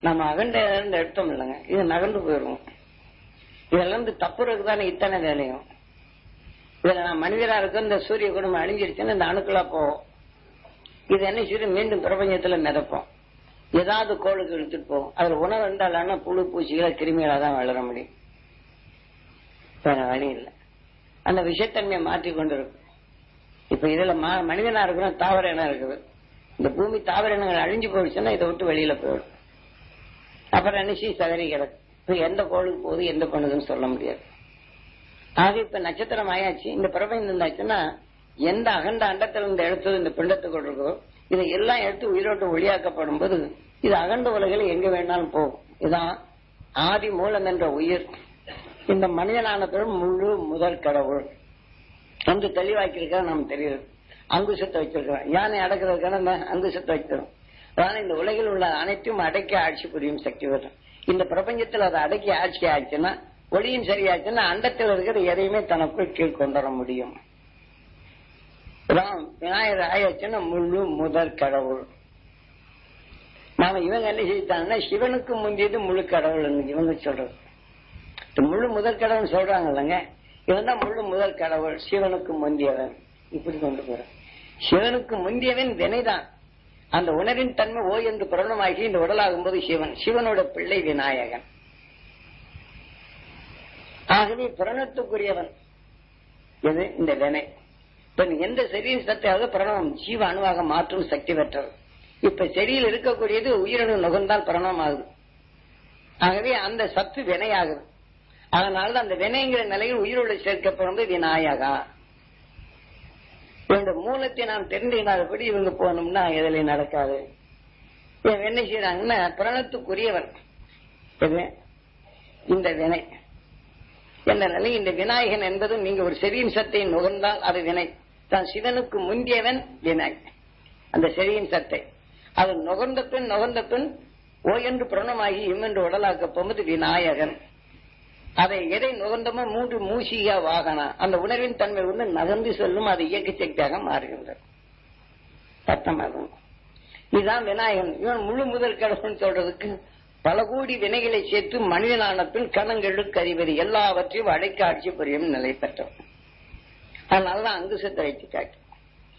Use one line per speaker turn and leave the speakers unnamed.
நம்ம அகண்ட இருந்து எடுத்தோம் இல்லைங்க இது நகர்ந்து போயிடும் இதெல்லாம் இருந்து தப்புறதுக்கு தானே இத்தனை வேலையும் இதுல நான் மனிதரா இருக்க இந்த சூரிய குடும்பம் அழிஞ்சிருச்சுன்னு இந்த அணுக்களா போவோம் இது என்ன செய்யும் மீண்டும் பிரபஞ்சத்துல மிதப்போம் ஏதாவது கோளுக்கு எடுத்துட்டு போகும் அதுல உணவு இருந்தாலும் புழு பூச்சிகளை கிருமிகளா தான் வளர முடியும் வேற வழி இல்லை அந்த விஷத்தன்மையை மாற்றி கொண்டு இருக்கும் இப்ப இதுல ம- மனிதனா இருக்கணும் தாவர இனம் இருக்குது இந்த பூமி தாவர இனங்கள் அழிஞ்சு போயிடுச்சுன்னா இதை விட்டு வெளியில போயிடும் அப்புறம் என்ன செய்யும் சதறி கிடக்கு இப்ப எந்த கோளுக்கு போகுது எந்த பண்ணுதுன்னு சொல்ல முடியாது ஆக இப்ப நட்சத்திரம் ஆயாச்சு இந்த பிரபஞ்சம் இருந்தாச்சுன்னா எந்த அகண்ட அண்டத்தில் இந்த எடுத்தது இந்த பிண்டத்துக்குள் இருக்கோ இதை எல்லாம் எடுத்து உயிரோட்டம் ஒளியாக்கப்படும் போது இது அகண்ட உலகில் எங்க வேணாலும் போகும் இதான் ஆதி மூலம் என்ற உயிர் இந்த மனிதனான பிறகு முழு முதல் கடவுள் என்று தெளிவாக்கியிருக்கா நமக்கு தெரியுது அங்குசத்தை வச்சிருக்கிறோம் யானை அடக்கிறதுக்கான இந்த அங்குசத்தை வைக்கிறோம் அதனால இந்த உலகில் உள்ள அனைத்தும் அடக்கி ஆட்சி புரியும் சக்தி வரும் இந்த பிரபஞ்சத்தில் அதை அடக்கி ஆட்சி ஆச்சுன்னா ஒளியும் சரியாச்சுன்னா அண்டத்தில் இருக்கிற எதையுமே தனக்குள் கீழ் கொண்டு வர முடியும் ராம் விநாயகர் ஆயாச்சுன்னா முழு முதற் கடவுள் நாம இவங்க என்ன செய்தாங்கன்னா சிவனுக்கு முந்தியது முழு கடவுள் இவங்க சொல்றது இந்த முழு முதற் கடவுள் சொல்றாங்க இல்லைங்க இவன் தான் முழு முதல் கடவுள் சிவனுக்கு முந்தியவன் இப்படி கொண்டு போறான் சிவனுக்கு முந்தியவன் வினைதான் அந்த உணரின் தன்மை ஓ என்று பிரணமாகி இந்த உடலாகும் போது சிவன் சிவனோட பிள்ளை விநாயகன் ஆகவே பிரணத்துக்குரியவன் எது இந்த வினை இப்ப எந்த செடியின் சத்தையாவது பிரணவம் ஜீவ அணுவாக மாற்றும் சக்தி பெற்றது இப்ப செடியில் இருக்கக்கூடியது உயிரணு நுகர்ந்தால் பிரணவம் ஆகுது ஆகவே அந்த சத்து வினையாகுது அதனால அந்த வினைங்கிற நிலையில் உயிருள்ள சேர்க்கப்படுவது விநாயகா இவங்க மூலத்தை நாம் தெரிந்துகினாதபடி இவங்க போனோம்னா எதிலையும் நடக்காது இவங்க என்ன செய்யறாங்கன்னா பிரணத்துக்குரியவன் எது இந்த வினை என்ற நிலை இந்த விநாயகன் என்பது நீங்க ஒரு செடியின் சத்தை நுகர்ந்தால் அது வினை தான் சிவனுக்கு முந்தியவன் வினை அந்த செடியின் சத்தை அது நுகர்ந்த பின் நுகர்ந்த பின் ஓ என்று பிரணமாகி இம் என்று உடலாக்க போவது விநாயகன் அதை எதை நுகர்ந்தமோ மூன்று மூசிகா வாகனா அந்த உணர்வின் தன்மை வந்து நகர்ந்து செல்லும் அது இயக்க சக்தியாக மாறுகின்றது சத்தமாகும் இதுதான் விநாயகன் இவன் முழு முதல் கடவுள்னு சொல்றதுக்கு பல கோடி வினைகளை சேர்த்து மனிதனான பின் கணங்களுக்கு அறிவது எல்லாவற்றையும் அடைக்க ஆட்சி புரியும் நிலை பெற்றவன் அதனாலதான் அங்குசத்தை வைத்து காட்டு